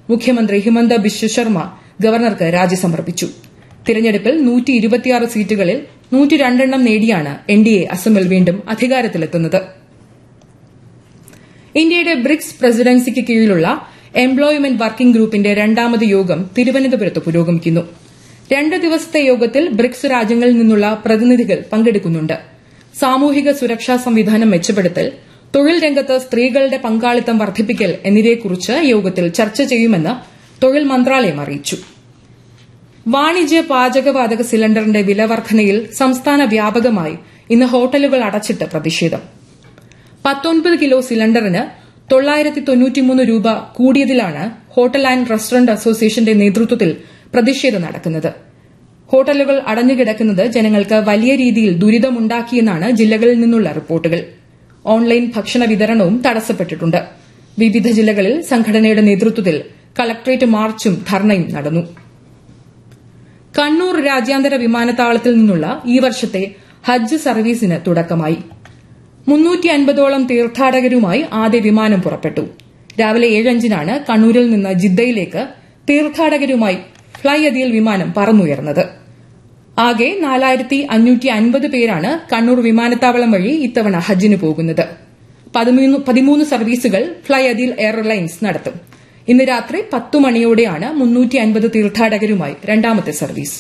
മുഖ്യമന്ത്രി ഹിമന്ത ബിശ്വ ശർമ്മ ഗവർണർക്ക് രാജി സമർപ്പിച്ചു തിരഞ്ഞെടുപ്പിൽ നൂറ്റി ഇരുപത്തിയാറ് സീറ്റുകളിൽ നൂറ്റി രണ്ടെണ്ണം നേടിയാണ് എൻ ഡി എ അസമിൽ വീണ്ടും അധികാരത്തിലെത്തുന്നത് ഇന്ത്യയുടെ ബ്രിക്സ് പ്രസിഡൻസിക്ക് കീഴിലുള്ള എംപ്ലോയ്മെന്റ് വർക്കിംഗ് ഗ്രൂപ്പിന്റെ രണ്ടാമത് യോഗം തിരുവനന്തപുരത്ത് പുരോഗമിക്കുന്നു രണ്ട് ദിവസത്തെ യോഗത്തിൽ ബ്രിക്സ് രാജ്യങ്ങളിൽ നിന്നുള്ള പ്രതിനിധികൾ പങ്കെടുക്കുന്നുണ്ട് സാമൂഹിക സുരക്ഷാ സംവിധാനം മെച്ചപ്പെടുത്തൽ തൊഴിൽ രംഗത്ത് സ്ത്രീകളുടെ പങ്കാളിത്തം വർദ്ധിപ്പിക്കൽ എന്നിവയെക്കുറിച്ച് യോഗത്തിൽ ചർച്ച ചെയ്യുമെന്ന് തൊഴിൽ മന്ത്രാലയം അറിയിച്ചു വാണിജ്യ പാചകവാതക സിലിണ്ടറിന്റെ വില വർധനയിൽ സംസ്ഥാന വ്യാപകമായി ഇന്ന് ഹോട്ടലുകൾ അടച്ചിട്ട് പ്രതിഷേധം പത്തൊൻപത് കിലോ സിലിണ്ടറിന് തൊള്ളായിരത്തി തൊണ്ണൂറ്റിമൂന്ന് രൂപ കൂടിയതിലാണ് ഹോട്ടൽ ആൻഡ് റെസ്റ്റോറന്റ് അസോസിയേഷന്റെ നേതൃത്വത്തിൽ പ്രതിഷേധം നടക്കുന്നത് ഹോട്ടലുകൾ അടഞ്ഞുകിടക്കുന്നത് ജനങ്ങൾക്ക് വലിയ രീതിയിൽ ദുരിതമുണ്ടാക്കിയെന്നാണ് ജില്ലകളിൽ നിന്നുള്ള റിപ്പോർട്ടുകൾ ഓൺലൈൻ ഭക്ഷണ വിതരണവും തടസ്സപ്പെട്ടിട്ടുണ്ട് വിവിധ ജില്ലകളിൽ സംഘടനയുടെ നേതൃത്വത്തിൽ കളക്ടറേറ്റ് മാർച്ചും ധർണയും നടന്നു കണ്ണൂർ രാജ്യാന്തര വിമാനത്താവളത്തിൽ നിന്നുള്ള ഈ വർഷത്തെ ഹജ്ജ് സർവീസിന് തുടക്കമായി മുന്നൂറ്റി അൻപതോളം തീർത്ഥാടകരുമായി ആദ്യ വിമാനം പുറപ്പെട്ടു രാവിലെ ഏഴഞ്ചിനാണ് കണ്ണൂരിൽ നിന്ന് ജിദ്ദയിലേക്ക് തീർത്ഥാടകരുമായി ഫ്ളൈ അതിൽ വിമാനം പറന്നുയർന്നത് ആകെ നാലായിരത്തി അഞ്ഞൂറ്റി അൻപത് പേരാണ് കണ്ണൂർ വിമാനത്താവളം വഴി ഇത്തവണ ഹജ്ജിന് പോകുന്നത് പതിമൂന്ന് സർവീസുകൾ ഫ്ളൈ അതിൽ എയർലൈൻസ് നടത്തും ഇന്ന് രാത്രി പത്തു മണിയോടെയാണ് മുന്നൂറ്റി അൻപത് തീർത്ഥാടകരുമായി രണ്ടാമത്തെ സർവീസ്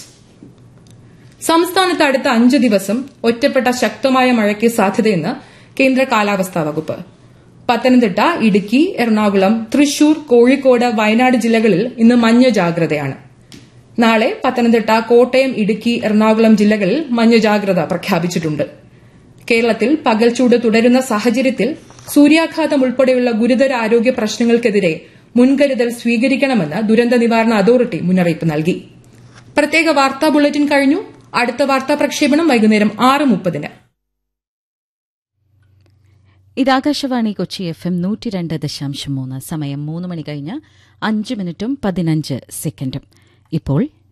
സംസ്ഥാനത്ത് അടുത്ത അഞ്ച് ദിവസം ഒറ്റപ്പെട്ട ശക്തമായ മഴയ്ക്ക് സാധ്യതയെന്ന് കേന്ദ്ര കാലാവസ്ഥാ വകുപ്പ് പത്തനംതിട്ട ഇടുക്കി എറണാകുളം തൃശൂർ കോഴിക്കോട് വയനാട് ജില്ലകളിൽ ഇന്ന് മഞ്ഞ ജാഗ്രതയാണ് നാളെ പത്തനംതിട്ട കോട്ടയം ഇടുക്കി എറണാകുളം ജില്ലകളിൽ മഞ്ഞ ജാഗ്രത പ്രഖ്യാപിച്ചിട്ടുണ്ട് കേരളത്തിൽ പകൽച്ചൂട് തുടരുന്ന സാഹചര്യത്തിൽ സൂര്യാഘാതം ഉൾപ്പെടെയുള്ള ഗുരുതര ആരോഗ്യ പ്രശ്നങ്ങൾക്കെതിരെ മുൻകരുതൽ സ്വീകരിക്കണമെന്ന് ദുരന്ത നിവാരണ അതോറിറ്റി മുന്നറിയിപ്പ് നൽകി പ്രത്യേക വാർത്താ ബുള്ളറ്റിൻ കഴിഞ്ഞു അടുത്ത വാർത്താ പ്രക്ഷേപണം വൈകുന്നേരം ആറ് മുപ്പതിന് ഇത് ആകാശവാണി കൊച്ചി എഫ് എം നൂറ്റി രണ്ട് ദശാംശം മൂന്ന് സമയം മൂന്ന് മണി കഴിഞ്ഞ് അഞ്ച് മിനിറ്റും പതിനഞ്ച് സെക്കൻഡും ഇപ്പോൾ